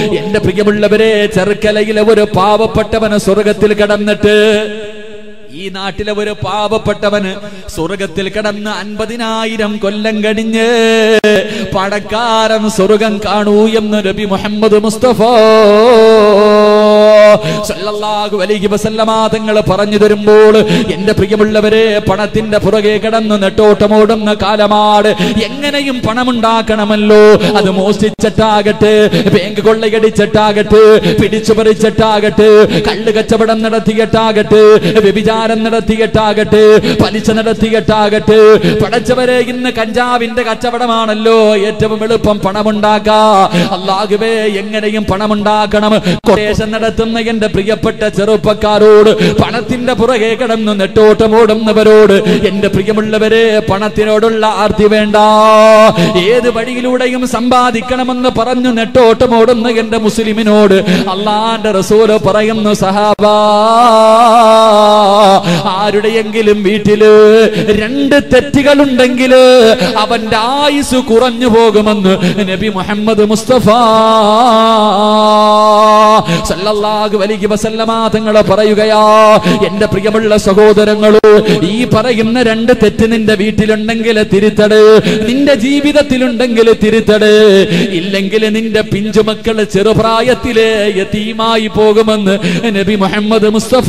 എന്റെ പ്രിയമുള്ളവരെ ചെറുക്കലയിലെ ഒരു പാവപ്പെട്ടവന് സ്വർഗത്തിൽ കിടന്നിട്ട് ഈ നാട്ടിലെ ഒരു പാവപ്പെട്ടവന് സ്വർഗത്തിൽ കിടന്ന് അൻപതിനായിരം കൊല്ലം കഴിഞ്ഞ് പടക്കാരൻ സ്വർഗം കാണൂ എന്ന് നബി മുഹമ്മദ് മുസ്തഫ സല്ലല്ലാഹു അലൈഹി വസല്ലമ തങ്ങൾ പറഞ്ഞു തരുമ്പോൾ എന്റെ പ്രിയമുള്ളവരെ പണത്തിന്റെ പുറകെ കിടന്ന് നെട്ടോട്ടമോടുന്ന കാലമാണ് എങ്ങനെയും പണമുണ്ടാക്കണമല്ലോ അത് മോഷ്ടിച്ചിട്ടാകട്ടെ ബാങ്ക് കൊള്ളയടിച്ചിട്ടാകട്ടെ പിടിച്ചു പറിച്ചിട്ടാകട്ടെ കള്ള് കച്ചവടം നടത്തിയിട്ടാകട്ടെ വ്യഭിചാരം നടത്തിയിട്ടാകട്ടെ പലിശ നടത്തിയിട്ടാകട്ടെ പടച്ചവരെ ഇന്ന് കഞ്ചാവിന്റെ കച്ചവടമാണല്ലോ ഏറ്റവും എളുപ്പം പണമുണ്ടാക്കാ അള്ളാഹുവേ എങ്ങനെയും പണമുണ്ടാക്കണം കൊട്ടേഷൻ നടത്തുന്ന എന്റെ പ്രിയപ്പെട്ട ചെറുപ്പക്കാരോട് പണത്തിന്റെ പുറകെ കിടന്ന് നെട്ടോട്ടമോടുന്നവരോട് എന്റെ പ്രിയമുള്ളവരെ പണത്തിനോടുള്ള ആർത്തി വേണ്ട ഏത് വഴിയിലൂടെയും സമ്പാദിക്കണമെന്ന് പറഞ്ഞു നെട്ടോട്ടമോടുന്ന എന്റെ മുസ്ലിമിനോട് അള്ളാന്റെ റസൂല് പറയുന്നു സഹാബാ ആരുടെയെങ്കിലും വീട്ടില് രണ്ട് തെറ്റുകളുണ്ടെങ്കിൽ അവന്റെ ആയുസ് കുറഞ്ഞു പോകുമെന്ന് നബി മുഹമ്മദ് മുസ്തഫ സല്ലല്ലാഹു അലൈഹി വസല്ലമ തങ്ങൾ പറയുകയാ എന്റെ പ്രിയമുള്ള സഹോദരങ്ങളോ ഈ പറയുന്ന രണ്ട് തെറ്റ് നിന്റെ വീട്ടിലുണ്ടെങ്കിൽ തിരുത്തട് നിന്റെ ജീവിതത്തിലുണ്ടെങ്കിൽ തിരുത്തട് ഇല്ലെങ്കിൽ നിന്റെ പിഞ്ചുമക്കൾ ചെറുപ്രായത്തിലെ യതീമായി പോകുമെന്ന് നബി മുഹമ്മദ് മുസ്തഫ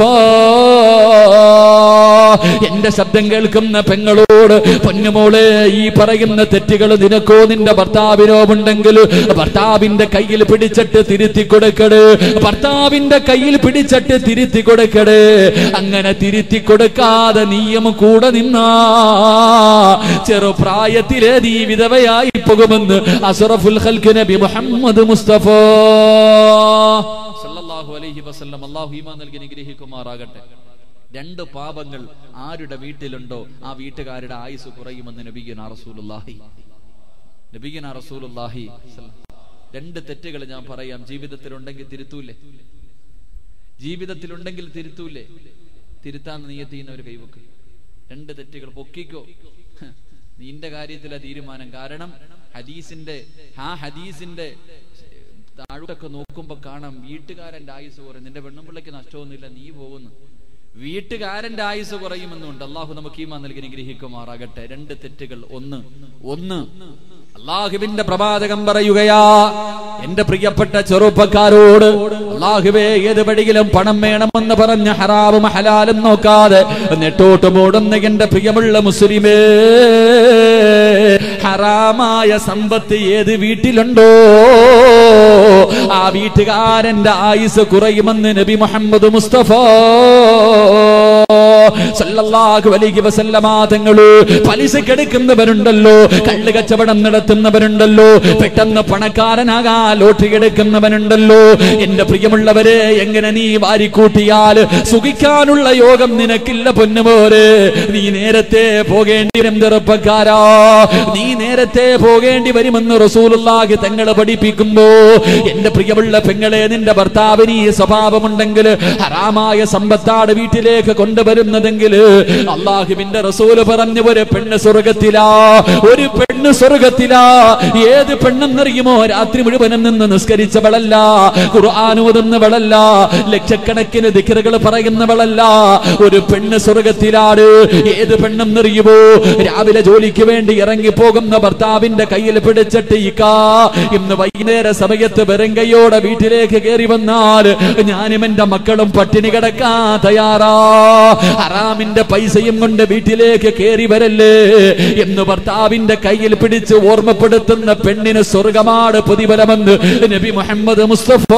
എന്റെ ശബ്ദം കേൾക്കുന്ന പെങ്ങളോട് പൊന്നുമോളെ ഈ പറയുന്ന തെറ്റുകൾ നിനക്കോ നിന്റെ ഭർത്താവിനോ ഉണ്ടെങ്കിൽ ഭർത്താവിന്റെ കയ്യിൽ പിടിച്ചിട്ട് തിരുത്തി കൊടുക്കട് ഭർത്താവിന്റെ കയ്യിൽ പിടിച്ചിട്ട് തിരുത്തി കൊടുക്കട് അങ്ങനെ തിരുത്തി കൊടുക്കാതെ നീയും കൂടെ നിന്നാ ചെറുപ്രായത്തിലെ നീ വിധവയായി പോകുമെന്ന് അസറഫുൽ ഖൽക്ക് നബി മുഹമ്മദ് മുസ്തഫ സല്ലല്ലാഹു അലൈഹി വസല്ലം അല്ലാഹു ഈമാൻ നൽകി അനുഗ്രഹിക്കുമാറാകട്ടെ രണ്ട് പാപങ്ങൾ ആരുടെ വീട്ടിലുണ്ടോ ആ വീട്ടുകാരുടെ ആയുസ് കുറയുമെന്ന് നബിഗന റസൂലുള്ളാഹി നബിഗന റസൂലുള്ളാഹി രണ്ട് തെറ്റുകൾ ഞാൻ പറയാം ജീവിതത്തിലുണ്ടെങ്കിൽ തിരുത്തൂലേ ജീവിതത്തിലുണ്ടെങ്കിൽ തിരുത്തൂലേ തിരുത്താൻ നീയത്ത് ചെയ്യുന്നവർ കൈവക്ക് രണ്ട് തെറ്റുകൾ പൊക്കിക്കോ ഹ്, നിന്റെ കാര്യത്തിലെ തീരുമാനം കാരണം ഹദീസിന്റെ ആ ഹദീസിന്റെ താഴോട്ടൊക്കെ നോക്കുമ്പോ കാണാം വീട്ടുകാരന്റെ ആയുസ് കുറയും നിന്റെ പെണ്ണുമ്പിള്ളയ്ക്ക് നഷ്ടമൊന്നുമില്ല നീ പോകുന്നു വീട്ടുകാരന്റെ ആയുസ് കുറയുമെന്നുണ്ട് അള്ളാഹു നമുക്ക് ഈമാ നൽകി അനുഗ്രഹിക്കുമാറാകട്ടെ രണ്ട് തെറ്റുകൾ ഒന്ന് ഒന്ന് അള്ളാഹുവിന്റെ പ്രവാചകം പറയുകയാ എന്റെ പ്രിയപ്പെട്ട ചെറുപ്പക്കാരോട് അള്ളാഹുവേ ഏത് വഴിയിലും പണം വേണമെന്ന് പറഞ്ഞ ഹറാവും ഹലാലും നോക്കാതെ നെട്ടോട്ടുമോടുന്ന എന്റെ പ്രിയമുള്ള മുസ്ലിമേ ഹറാമായ സമ്പത്ത് ഏത് വീട്ടിലുണ്ടോ ആ വീട്ടുകാരന്റെ ആയുസ് കുറയുമെന്ന് നബി മുഹമ്മദ് മുസ്തഫ സല്ലല്ലാഹു അലൈഹി വസല്ലമ തങ്ങള് പലിശക്കെടുക്കുന്നവരുണ്ടല്ലോ കള്ള് കച്ചവടം നടത്തുന്നവരുണ്ടല്ലോ പെട്ടെന്ന് പണക്കാരനാകാ ലോട്ടറി എടുക്കുന്നവനുണ്ടല്ലോ എന്റെ പ്രിയമുള്ളവരെ എങ്ങനെ നീ വാരിക്കൂട്ടിയാൽ സുഖിക്കാനുള്ള യോഗം നിനക്കില്ല പൊന്നുപോരെ നീ നേരത്തെ പോകേണ്ടി വരും ചെറുപ്പക്കാരാ നീ നേരത്തെ പോകേണ്ടി വരുമെന്ന് റസൂലുള്ളാഹി തങ്ങളെ പഠിപ്പിക്കുമ്പോ എന്റെ പ്രിയമുള്ള പെങ്ങളെ നിന്റെ ഭർത്താവിന് ഈ സ്വഭാവമുണ്ടെങ്കിൽ ഹറാമായ സമ്പത്താട് വീട്ടിലേക്ക് കൊണ്ടുവരുന്നതെങ്കിൽ അള്ളാഹുവിന്റെ റസൂല് പറഞ്ഞു ഒരു പെണ്ണ് സ്വർഗത്തിലാ ഒരു പെണ്ണ് സ്വർഗത്തിലാ ഏത് പെണ്ണെന്നറിയുമോ രാത്രി മുഴുവനും നിന്ന് നിസ്കരിച്ചവളല്ല ഖുർആൻ ഓതുന്നവളല്ല ലക്ഷക്കണക്കിന് ദിക്കറുകൾ പറയുന്നവളല്ല ഒരു പെണ്ണ് സ്വർഗത്തിലാണ് ഏത് പെണ്ണെന്നറിയുമോ രാവിലെ ജോലിക്ക് വേണ്ടി ഇറങ്ങി പോകുന്ന ഭർത്താവിന്റെ കയ്യിൽ പിടിച്ചിട്ട് ഇക്കാ ഇന്ന് വൈകുന്നേര സമയത്ത് വെറുങ്കയോടെ വീട്ടിലേക്ക് കയറി വന്നാൽ ഞാനും എന്റെ മക്കളും പട്ടിണി കിടക്കാൻ തയ്യാറാ ഹറാമിന്റെ പൈസയും കൊണ്ട് വീട്ടിലേക്ക് കയറി വരല്ലേ എന്ന് ഭർത്താവിന്റെ കയ്യിൽ പിടിച്ച് ഓർമ്മപ്പെടുത്തുന്ന പെണ്ണിന് സ്വർഗമാണ് പ്രതിഫലമെന്ന് നബി മുഹമ്മദ് മുസ്തഫ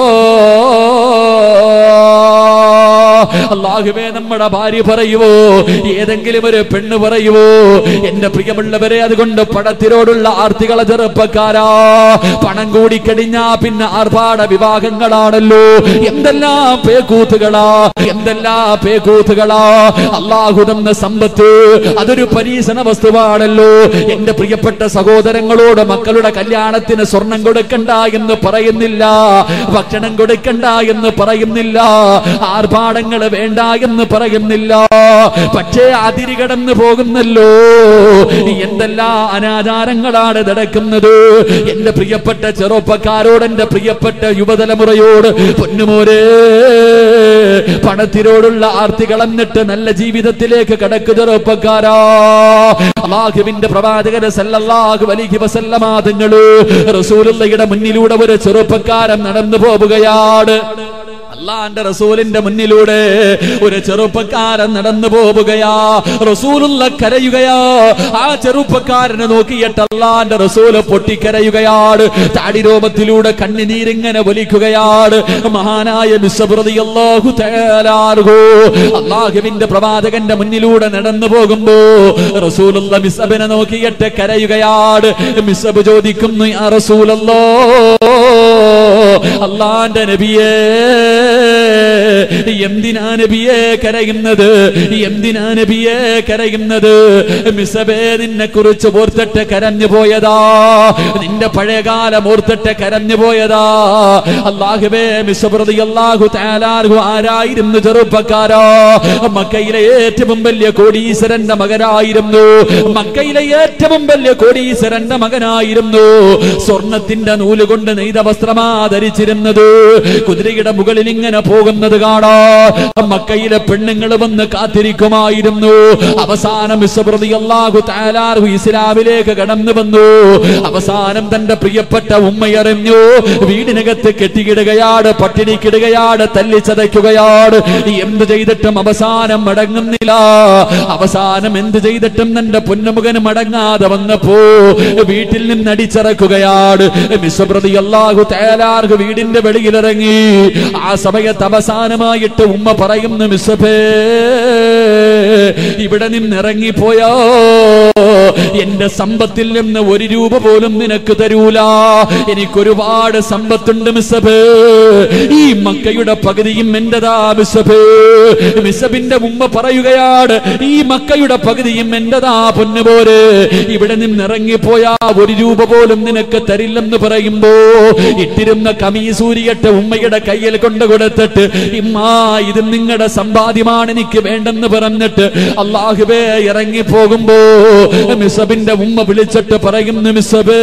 അള്ളാഹുവേ നമ്മുടെ ഭാര്യ പറയുവോ ഏതെങ്കിലും ഒരു പെണ്ണ് പറയുവോ എന്റെ പ്രിയമുള്ളവരെ അതുകൊണ്ട് പണത്തിനോടുള്ള ആർത്തികളെ ചെറുപ്പക്കാരാ പണം കൂടിക്കഴിഞ്ഞാ പിന്നെ ആർഭാട വിവാഹങ്ങളാണല്ലോ എന്തെല്ലാം പേക്കൂത്തുകളാ എന്തെല്ലാം പേക്കൂത്തുകളാ അള്ളാഹു തന്ന സമ്പത്ത് അതൊരു പരീക്ഷണ വസ്തുവാണല്ലോ എന്റെ പ്രിയപ്പെട്ട സഹോദരങ്ങളോട് മക്കളുടെ കല്യാണത്തിന് സ്വർണം കൊടുക്കണ്ട എന്ന് പറയുന്നില്ല ഭക്ഷണം കൊടുക്കണ്ട എന്ന് പറയുന്നില്ല ആർഭാടങ്ങൾ ആചാരങ്ങൾ വേണ്ട എന്ന് പറയുന്നില്ല പക്ഷേ അതിരി കടന്നു പോകുന്നല്ലോ എന്തെല്ലാം അനാചാരങ്ങളാണ് നടക്കുന്നത് എന്റെ പ്രിയപ്പെട്ട ചെറുപ്പക്കാരോട് എന്റെ പ്രിയപ്പെട്ട യുവതലമുറയോട് പൊന്നുമോരേ പണത്തിനോടുള്ള ആർത്തി കളഞ്ഞിട്ട് നല്ല ജീവിതത്തിലേക്ക് കടക്കു ചെറുപ്പക്കാരാ അള്ളാഹുവിന്റെ പ്രവാചകന് സല്ലല്ലാഹു അലൈഹി വസല്ലമ തങ്ങള് റസൂലുള്ളയുടെ മുന്നിലൂടെ ഒരു ചെറുപ്പക്കാരൻ നടന്നു പോവുകയാണ് അള്ളാന്റെ റസൂലിന്റെ മുന്നിലൂടെ ഒരു ചെറുപ്പക്കാരൻ നടന്നു പോവുകയാ റസൂലുള്ള കരയുകയാ ആ ചെറുപ്പക്കാരനെ നോക്കിയിട്ട് അള്ളാന്റെ റസൂല് പൊട്ടിക്കരയുകയാണ് താടിരോമത്തിലൂടെ കണ്ണിനീരിങ്ങനെ വലിക്കുകയാണ് മഹാനായ അള്ളാഹു അള്ളാഹുവിന്റെ പ്രവാചകന്റെ മുന്നിലൂടെ നടന്നു പോകുമ്പോ റസൂലുള്ള മിസബിനെ നോക്കിയിട്ട് കരയുകയാണ് മിസബ് ചോദിക്കുന്നു യാ റസൂലല്ലോ അള്ളാന്റെ നബിയേ എന്തിനാ നബിയെ കരയുന്നത് എന്തിനാ നബിയെ കരയുന്നത് മിസബേ നിന്നെ കുറിച്ച് ഓർത്തിട്ട് കരഞ്ഞു പോയതാ നിന്റെ പഴയകാലം ഓർത്തിട്ട് കരഞ്ഞു പോയതാ അള്ളാഹുബേ മിസബ്രതി അള്ളാഹു താലാർഹു ആരായിരുന്നു ചെറുപ്പക്കാരോ മക്കയിലെ ഏറ്റവും വലിയ കോടീശ്വരന്റെ മകനായിരുന്നു മക്കയിലെ ഏറ്റവും വലിയ കോടീശ്വരന്റെ മകനായിരുന്നു സ്വർണത്തിന്റെ നൂല് കൊണ്ട് നെയ്ത വസ്ത്രമാ ധരിച്ചിരുന്നത് കുതിരയുടെ മുകളിൽ ഇങ്ങനെ പോകുന്നത് കാണാ മക്കയിലെ പെണ്ണുങ്ങൾ വന്ന് കാത്തിരിക്കുമായിരുന്നു അവസാനം ഇസ്രതി അള്ളാഹു താലാർഹു ഇസ്ലാമിലേക്ക് കടന്നു വന്നു അവസാനം തന്റെ പ്രിയപ്പെട്ട ഉമ്മയറിഞ്ഞു വീടിനകത്ത് കെട്ടിക്കിടുകയാണ് പട്ടിണിക്കിടുകയാണ് തല്ലിച്ചതയ്ക്കുകയാണ് എന്ത് ചെയ്തിട്ടും അവസാനം മടങ്ങുന്നില്ല അവസാനം എന്ത് ചെയ്തിട്ടും തന്റെ പൊന്നുമുഖന് മടങ്ങാതെ വന്നപ്പോ വീട്ടിൽ നിന്ന് അടിച്ചിറക്കുകയാണ് മിസ്രതി അള്ളാഹു തേലാർഹു വീടിന്റെ വെളിയിലിറങ്ങി ആ സമയത്ത് അവസാനമായിട്ട് ഉമ്മ പറയുന്നു മിസ്സഫേ ഇവിടെ നിന്ന് ഇറങ്ങിപ്പോയോ എന്റെ സമ്പത്തിൽ നിന്ന് ഒരു രൂപ പോലും നിനക്ക് തരൂല എനിക്കൊരുപാട് സമ്പത്തുണ്ട് മിസ്സബേ ഈ മക്കയുടെ പകുതിയും എന്റെതാ മിസ്സബേ മിസ്സബിന്റെ ഉമ്മ പറയുകയാണ് ഈ മക്കയുടെ പകുതിയും എന്റെതാ പൊന്നുപോര് ഇവിടെ നിന്ന് ഇറങ്ങിപ്പോയാ ഒരു രൂപ പോലും നിനക്ക് തരില്ലെന്ന് പറയുമ്പോ ഇട്ടിരുന്ന കമീസൂരിയട്ട് ഉമ്മയുടെ കയ്യിൽ കൊണ്ട് കൊടുത്തിട്ട് ഇമ്മാ ഇത് നിങ്ങളുടെ സമ്പാദ്യമാണ് എനിക്ക് വേണ്ടെന്ന് പറഞ്ഞിട്ട് അള്ളാഹുബേ ഇറങ്ങി പോകുമ്പോ മിസബിന്റെ ഉമ്മ വിളിച്ചിട്ട് പറയുന്നു മിസബേ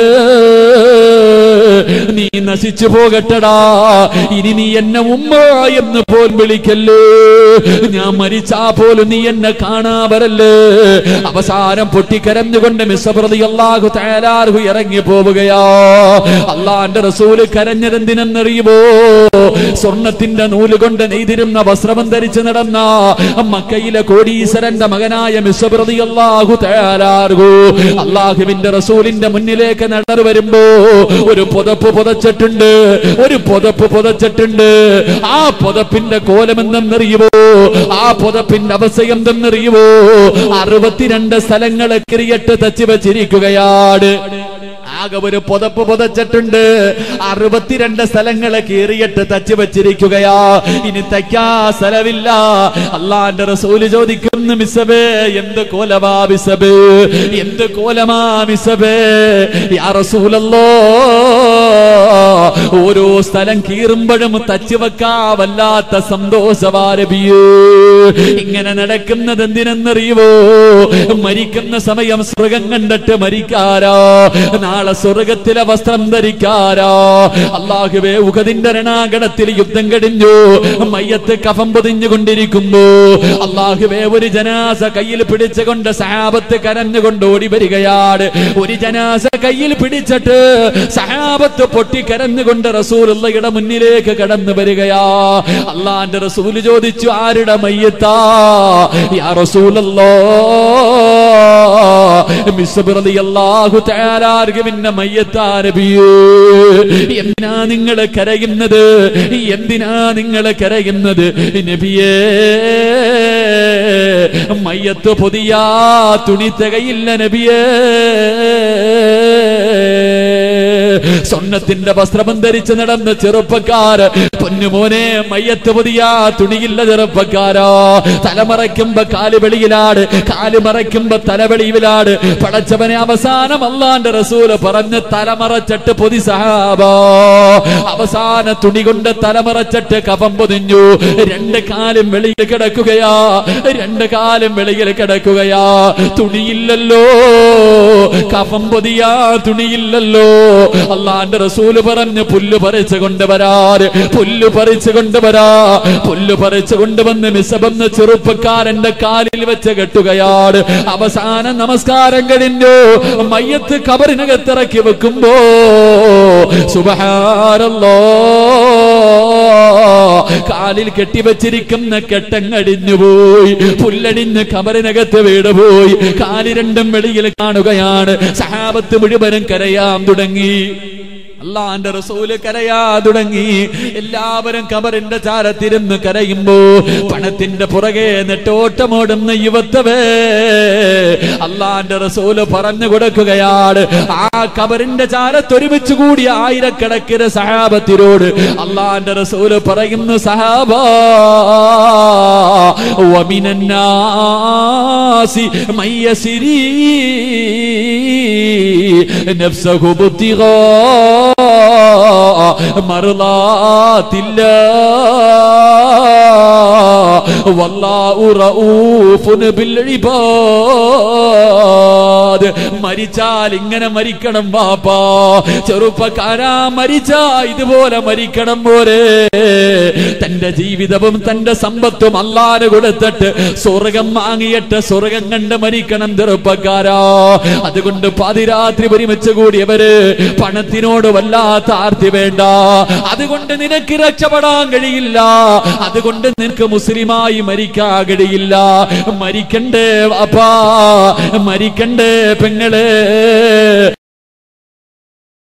നീ നശിച്ചു പോകട്ടടാ ഇനി നീ എന്നെ ഉമ്മ എന്ന് പോലും വിളിക്കല്ലേ ഞാൻ മരിച്ചാ പോലും നീ എന്നെ കാണാ വരല്ലേ അവസാനം പൊട്ടിക്കരഞ്ഞുകൊണ്ട് മിസപ്രതി അള്ളാഹു തയ്യാറാഹു ഇറങ്ങി പോവുകയാ അള്ളാന്റെ റസൂല് കരഞ്ഞതെന്തിനെന്നറിയുമോ സ്വർണത്തിന്റെ നൂല് കൊണ്ട് നെയ്തിരുന്ന വസ്ത്രം ധരിച്ച് നടന്ന മക്കയിലെ കോടീശ്വരന്റെ മകനായ മിസപ്രതി അള്ളാഹു തയ്യാറാകൂ അള്ളാഹുവിന്റെ റസൂലിന്റെ മുന്നിലേക്ക് നടന്നു വരുമ്പോ ഒരു പുതപ്പ് പുതച്ചിട്ടുണ്ട് ഒരു പുതപ്പ് പുതച്ചിട്ടുണ്ട് ആ പുതപ്പിന്റെ കോലം എന്തെന്നറിയുമോ ആ പുതപ്പിന്റെ അവസ്ഥ എന്തെന്നറിയുമോ അറുപത്തിരണ്ട് സ്ഥലങ്ങളെ കിരിയട്ട് തച്ചു വെച്ചിരിക്കുകയാണ് ആകെ ഒരു പുതപ്പ് പുതച്ചിട്ടുണ്ട് അറുപത്തിരണ്ട് സ്ഥലങ്ങളെ കീറിയിട്ട് തച്ചു വെച്ചിരിക്കുകയാ ഇനി തയ്ക്കാ സ്ഥലമില്ല അള്ളാന്റെ റസൂല് ചോദിക്കുന്നു മിസബേ എന്ത് കോലമാ മിസബേ എന്ത് കോലമാ മിസബേ യാ റസൂലല്ലോ ഓരോ സ്ഥലം കീറുമ്പോഴും തച്ചു വെക്കാ വല്ലാത്ത സന്തോഷവാരബിയേ ഇങ്ങനെ നടക്കുന്നത് എന്തിനെന്നറിയുവോ മരിക്കുന്ന സമയം സ്വർഗം കണ്ടിട്ട് മരിക്കാരോ നാളെ സ്വർഗത്തിലെ വസ്ത്രം ധരിക്കാരോ അള്ളാഹുവേ ഉഖദിന്റെ രണാകടത്തിൽ യുദ്ധം കഴിഞ്ഞു മയ്യത്ത് കഫം പൊതിഞ്ഞുകൊണ്ടിരിക്കുമ്പോ അള്ളാഹുവേ ഒരു ജനാസ കയ്യിൽ പിടിച്ചുകൊണ്ട് സഹാബത്ത് കരഞ്ഞുകൊണ്ട് ഓടി വരികയാണ് ഒരു ജനാസ കയ്യിൽ പിടിച്ചിട്ട് സഹാബത്ത് പൊട്ടി കരഞ്ഞുകൊണ്ട് റസൂലുള്ളയുടെ മുന്നിലേക്ക് കടന്നു വരികയാ അള്ളാന്റെ റസൂല് ചോദിച്ചു ആരുടെ മയ്യത്താ യാ റസൂലല്ലോ മിസ്ബിറലിയല്ലാഹു തആലാർഗുവിന്റെ മയ്യത്താ നബിയേ എന്തിനാ നിങ്ങൾ കരയുന്നത് എന്തിനാ നിങ്ങൾ കരയുന്നത് നബിയേ മയ്യത്ത് പൊതിയാ തുണി തികയില്ല നബിയേ സ്വർണത്തിന്റെ വസ്ത്രം ധരിച്ച് നടന്ന ചെറുപ്പക്കാര് പൊന്നുമോനെ മയ്യത്ത് പുതിയ തുണിയില്ല ചെറുപ്പക്കാരോ തലമറയ്ക്കുമ്പോ കാല് വെളിയിലാട് കാല് മറയ്ക്കുമ്പോ തലവെളിയിലാട് പടച്ചവനെ അവസാനം അല്ലാന്റെ റസൂല് പറഞ്ഞ് തലമറച്ചിട്ട് പൊതി സഹാബോ അവസാന തുണി കൊണ്ട് തലമറച്ചിട്ട് കഫം പൊതിഞ്ഞു രണ്ട് കാലും വെളിയിൽ കിടക്കുകയാ രണ്ട് കാലും വെളിയിൽ കിടക്കുകയാ തുണിയില്ലല്ലോ കഫം പൊതിയാ തുണിയില്ലല്ലോ അള്ളാന്റെ റസൂല് പറഞ്ഞു പുല്ല് പറിച്ചു കൊണ്ടുവരാറ് പുല്ല് പറിച്ചു കൊണ്ടുവരാ പുല്ല് പറിച്ചു കൊണ്ടുവന്ന് മിസബെന്ന് ചെറുപ്പക്കാരന്റെ കാലിൽ വെച്ച് കെട്ടുകയാണ് അവസാന നമസ്കാരം കഴിഞ്ഞു മയ്യത്ത് കബറിനകത്തിറക്കി വെക്കുമ്പോ സുബഹാരല്ലോ കാലിൽ കെട്ടിവെച്ചിരിക്കുന്ന കെട്ടങ്ങടിഞ്ഞു പോയി പുല്ലടിഞ്ഞ് കബറിനകത്ത് വീട് പോയി കാലി രണ്ടും വെളിയിൽ കാണുകയാണ് സഹാബത്ത് മുഴുവനും കരയാൻ തുടങ്ങി അള്ളാന്റെ റസൂല് കരയാ തുടങ്ങി എല്ലാവരും കബറിന്റെ ചാരത്തിരുന്ന് കരയുമ്പോ പണത്തിന്റെ പുറകെ നെട്ടോട്ടമോടുന്ന യുവത്വവേ അള്ളാന്റെ റസൂല് പറഞ്ഞു കൊടുക്കുകയാണ് ആ കബറിന്റെ ചാരത്തൊരുമിച്ച് കൂടിയ ആയിരക്കണക്കിന് സഹാബത്തിനോട് അള്ളാന്റെ റസൂല് പറയുന്നു സഹാബ ومن الناس من يسري نفسه ابتغاء مرضات الله والله رؤوف بالعباد മരിച്ചാൽ ഇങ്ങനെ മരിക്കണം വാപ്പാ ചെറുപ്പക്കാരാ മരിച്ചാ ഇതുപോലെ മരിക്കണം പോരെ തന്റെ ജീവിതവും തന്റെ സമ്പത്തും അല്ലാതെ കൊടുത്തിട്ട് സ്വർഗം വാങ്ങിയിട്ട് സ്വർഗം കണ്ട് മരിക്കണം ചെറുപ്പക്കാരാ അതുകൊണ്ട് പാതിരാത്രി ഒരുമിച്ച് കൂടിയവര് പണത്തിനോട് വല്ലാത്ത ആർത്തി വേണ്ട അതുകൊണ്ട് നിനക്ക് രക്ഷപ്പെടാൻ കഴിയില്ല അതുകൊണ്ട് നിനക്ക് മുസ്ലിമായി മരിക്കാൻ കഴിയില്ല മരിക്കണ്ടേ വാപ്പാ മരിക്കണ്ടേ പെങ്ങളെ